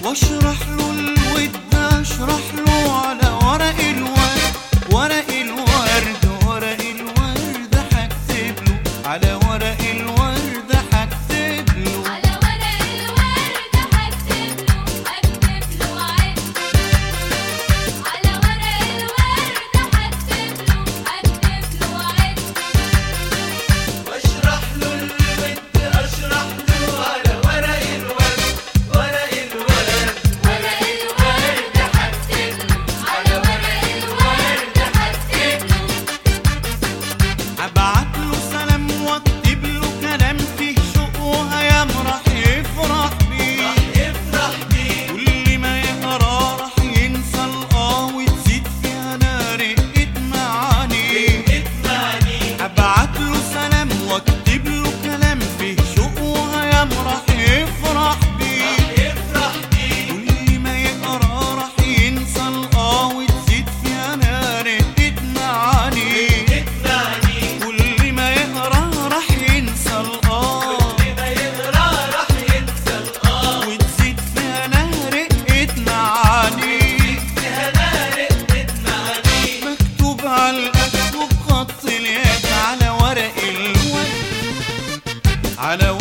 واشرح له الود اشرح له على ورق الورد ورق الورد ورق الورد هكتب له على ورق الورد هكتب له على ورق الورد هكتب له هكتب له عد على ورق الورد هكتب له هكتب له عد واشرح له الود اشرح له على ورق الورد ورق الورد ورق الورد هكتب له على ورق الورد هكتب له هبعت له سلام واكتب له كلام فيه شوق وهيام راح يفرح بيه يفرح بيه كل ما يقرا راح ينسى الاه وتزيد فيها نار معاني اسمعني ابعت له سلام واكتب له كلام فيه شوق وهيام راح يفرح بيه يفرح بيه كل ما يقرا راح ينسى الاه وتزيد فيها نار معاني اسمعني كل ما يقرا راح ينسى الاه لما يقرا راح ينسى الاه وتزيد فيها نار معاني فيها نار اسمعني مكتوب على القلب وبخط اليد على ورق الورد على